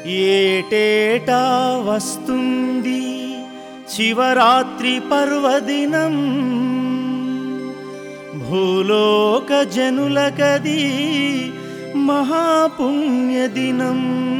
ఏటేటా వస్తుంది శివరాత్రి పర్వదినం భూలోక జనులకది మహాపుణ్యదినం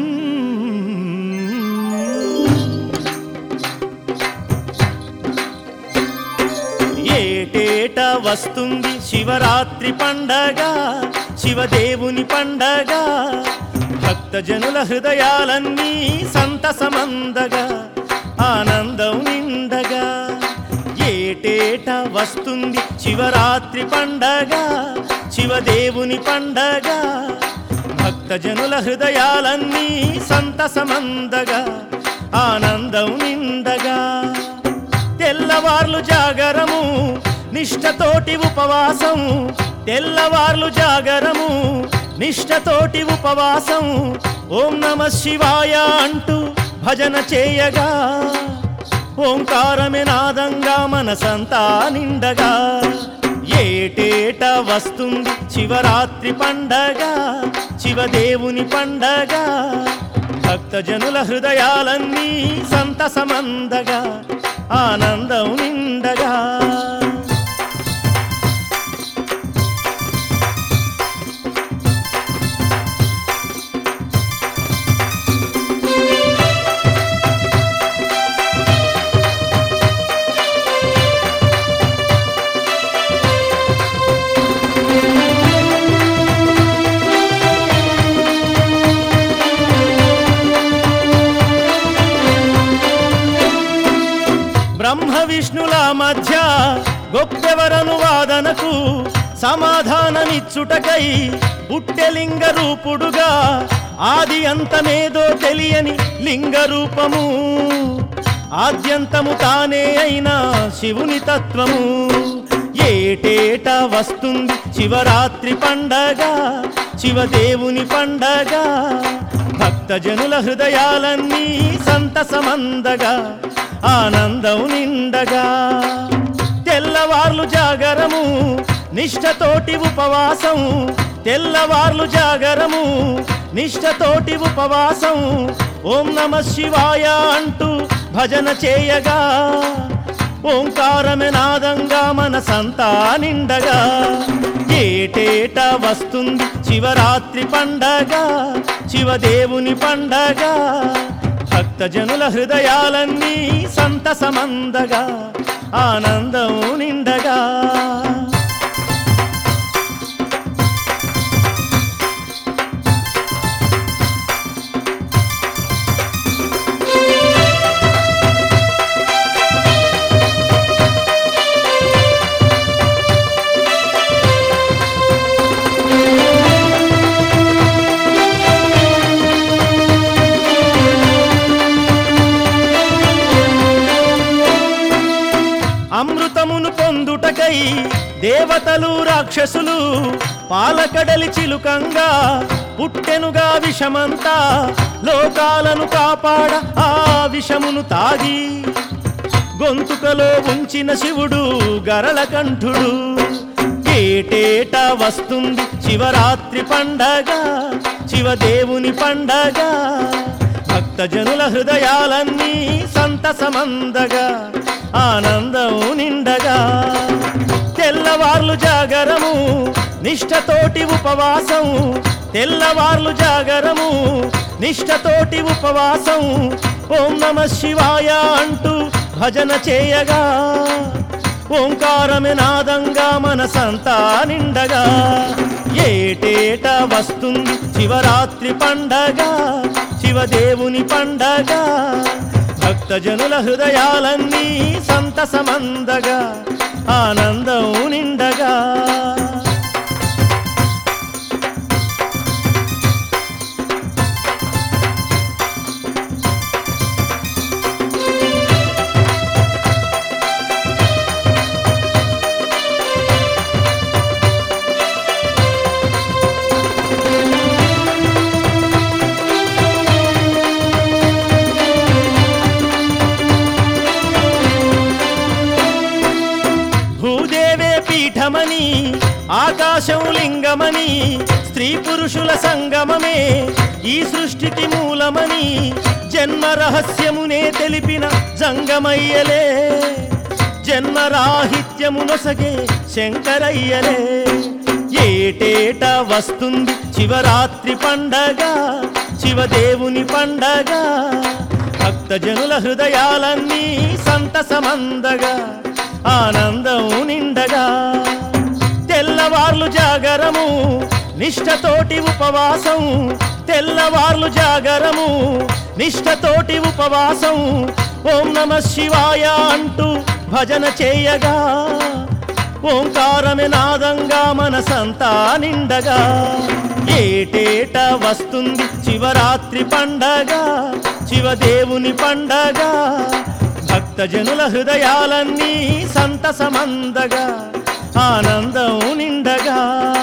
ఏటేట వస్తుంది శివరాత్రి పండగ శివదేవుని పండగ భక్తజనుల హృదయాలన్నీ సంతసమందగా ఆనందం నిండగా ఏటేట వస్తుంది శివరాత్రి పండగ శివదేవుని పండగ భక్తజనుల హృదయాలన్నీ సంతసమందగా ఆనందం నిండగా తెల్లవార్లు జాగరము నిష్టతోటి ఉపవాసం తెల్లవార్లు జాగరము నిష్టతోటి ఉపవాసం ఓం నమ శివాయ అంటూ భజన చేయగా ఓంకారమే నాదంగా మనసంతా నిండగా ఏటేట వస్తుంది శివరాత్రి పండగ శివదేవుని పండగ భక్తజనుల హృదయాలన్నీ సంతసమందగా ఆనందం నిండగా బ్రహ్మ విష్ణుల మధ్య గొప్పెవరను వాదనకు సమాధానమిచ్చుటకై పుట్టెలింగ రూపుడుగా ఆది అంతమేదో తెలియని లింగ రూపము ఆద్యంతము తానే అయిన శివుని తత్వము ఏటేట వస్తుంది శివరాత్రి పండగ శివదేవుని పండగ భక్తజనుల హృదయాలన్నీ సంతసమందగా ఆనందం నిండగా తెల్లవార్లు జాగరము నిష్టతోటి ఉపవాసం తెల్లవార్లు జాగరము నిష్టతోటి ఉపవాసం ఓం నమ శివాయ అంటూ భజన చేయగా ఓంకారమే నాదంగా మనసంతా నిండగా ఏటేట వస్తుంది శివరాత్రి పండగ శివదేవుని పండగ భక్తజనుల హృదయాలన్నీ సంతసమందగా ఆనందం నిండగా అమృతమును పొందుటకై దేవతలు రాక్షసులు పాలకడలి చిలుకంగా పుట్టెనుగా విషమంతా లోకాలను కాపాడ ఆ విషమును తాగి గొంతుకలో ఉంచిన శివుడు గరళకంఠుడు ఏటేట వస్తుంది శివరాత్రి పండగ శివదేవుని పండగ భక్తజనుల హృదయాలన్నీ సంతసమందగా ఆనందం నిండగా తెల్లవార్లు జాగరము నిష్టతోటి ఉపవాసం తెల్లవార్లు జాగరము నిష్టతోటి ఉపవాసం ఓం నమ శివాయ అంటూ భజన చేయగా ఓంకారమే నాదంగా మనసంతా నిండగా ఏటేట వస్తుంది శివరాత్రి పండగ శివదేవుని పండగ భక్తజనుల హృదయాలన్నీ సంతసమందగా ఆనందం నిండగా భూదేవే పీఠమని ఆకాశం లింగమని స్త్రీ పురుషుల సంగమమే ఈ సృష్టికి మూలం పీఠమని జన్మ రహస్యమునే తెలిపిన జంగమయ్యలే జన్మరాహిత్యమునొసగే శంకరయ్యలే ఏటేట వస్తుంది శివరాత్రి పండగ శివదేవుని పండగ భక్తజనుల హృదయాలన్నీ సంతసమందగా ఆనందం నిండగా తెల్లవార్లు జాగరము నిష్టతోటి ఉపవాసం తెల్లవార్లు జాగరము నిష్టతోటి ఉపవాసం ఓం నమ శివాయ అంటూ భజన చేయగా ఓంకారమే నాదంగా మనసంతా నిండగా ఏటేట వస్తుంది శివరాత్రి పండగ శివదేవుని పండగ భక్తజనుల హృదయాలన్నీ సంతసమందగా ఆనందం నిండగా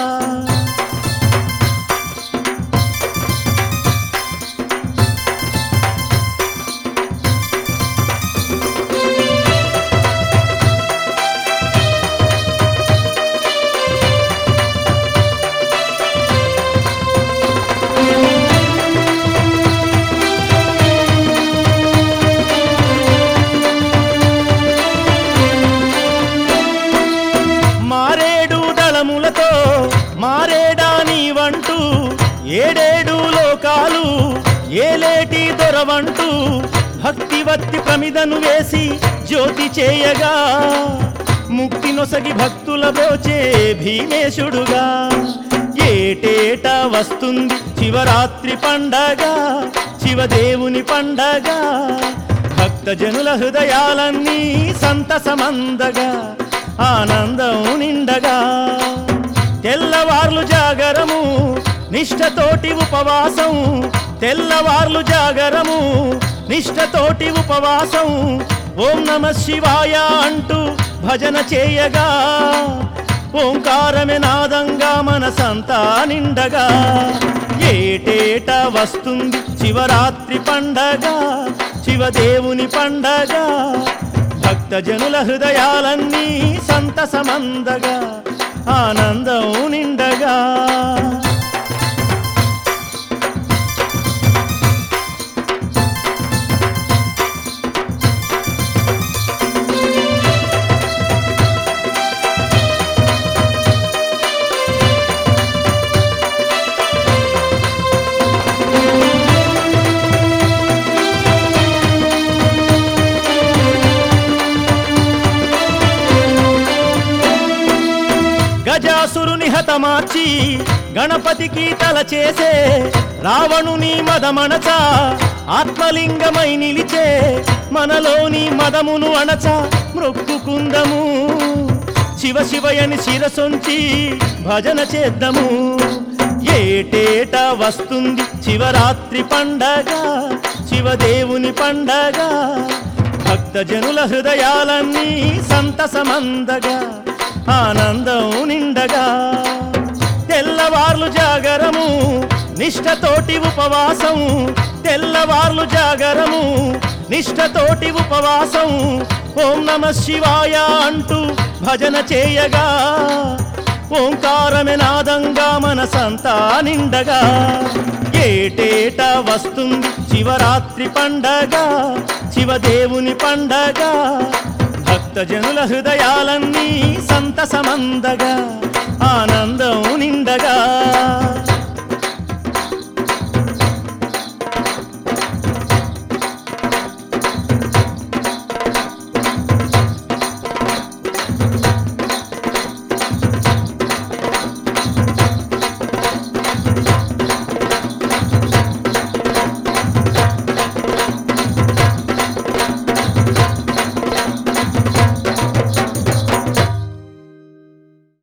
మారేడు దళములతో మారేడా నీవంటూ ఏడేడు లోకాలు ఏలేటి దొరవంటూ భక్తివత్తి ప్రమిదను వేసి జ్యోతి చేయగా ముక్తి నొసగి భక్తుల బ్రోచే భీమేశుడుగా ఏటేట వస్తుంది శివరాత్రి పండగ శివదేవుని పండగ భక్తజనుల హృదయాలన్నీ సంతసమందగా ఆనందం నిండగా తెల్లవార్లు జాగరము నిష్టతోటి ఉపవాసం తెల్లవార్లు జాగరము నిష్టతోటి ఉపవాసం ఓం నమ శివాయ అంటూ భజన చేయగా ఓంకారమే నాదంగా మనసంతా నిండగా ఏటేట వస్తుంది శివరాత్రి పండగ శివదేవుని పండగ భక్తజనుల హృదయాలన్నీ సంతసమందగా ఆనందం నిండగా గజాసురుని హతమార్చి గణపతికి తల చేసే రావణుని మదమణచ ఆత్మలింగమై నిలిచే మనలోని మదమును అణచ మ్రొక్కుకుందము శివ శివయని శిరసొంచి భజన చేద్దాము ఏటేట వస్తుంది శివరాత్రి పండగ శివదేవుని పండగ భక్తజనుల హృదయాలన్నీ సంతసమందగా ఆనందం నిండగా తెల్లవార్లు జాగరము నిష్టతోటి ఉపవాసం తెల్లవార్లు జాగరము నిష్టతోటి ఉపవాసం ఓం నమ శివాయ అంటూ భజన చేయగా ఓంకారమే నాదంగా మనసంతా నిండగా ఏటేట వస్తుంది శివరాత్రి పండగ శివదేవుని పండగ భక్తజనుల హృదయాలన్నీ సంతసమందగా ఆనందం నిండగా